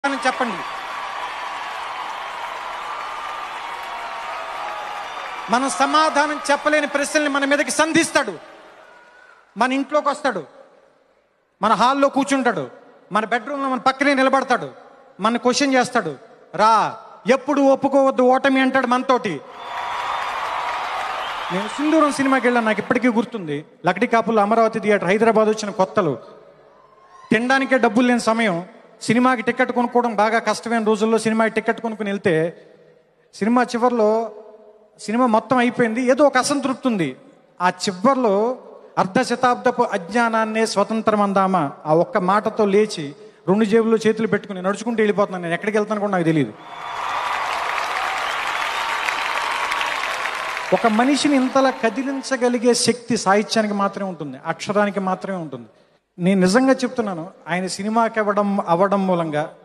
అని చెప్పండి మనం సమాధానం చెప్పలేని ప్రశ్నల్ని మన మీదకి సంధిస్తాడు మన ఇంట్లోకి వస్తాడు మన హాల్లో కూర్చుంటాడు మన బెడ్రూమ్లో మన పక్కనే నిలబడతాడు మన క్వశ్చన్ చేస్తాడు రా ఎప్పుడు ఒప్పుకోవద్దు ఓటమి అంటాడు మనతోటి నేను సింధూరం సినిమాకి వెళ్ళాను నాకు ఇప్పటికీ గుర్తుంది లకడి కాపుల్లో అమరావతి థియేటర్ హైదరాబాద్ వచ్చిన కొత్తలు తినడానికే డబ్బులు లేని సమయం సినిమాకి టికెట్ కొనుక్కోవడం బాగా కష్టమైన రోజుల్లో సినిమాకి టికెట్ కొనుక్కుని వెళ్తే సినిమా చివరిలో సినిమా మొత్తం అయిపోయింది ఏదో ఒక అసంతృప్తి ఉంది ఆ చివరిలో అర్ధ శతాబ్దపు అజ్ఞానాన్నే స్వతంత్రం అందామా ఆ ఒక్క మాటతో లేచి రెండు జేబుల్లో చేతులు పెట్టుకుని నడుచుకుంటూ వెళ్ళిపోతున్నాను నేను ఎక్కడికి వెళ్తాను కూడా నాకు తెలియదు ఒక మనిషిని ఇంతలా కదిలించగలిగే శక్తి సాహిత్యానికి మాత్రమే ఉంటుంది అక్షరానికి మాత్రమే ఉంటుంది నేను నిజంగా చెప్తున్నాను ఆయన సినిమాకి అవ్వడం అవ్వడం మూలంగా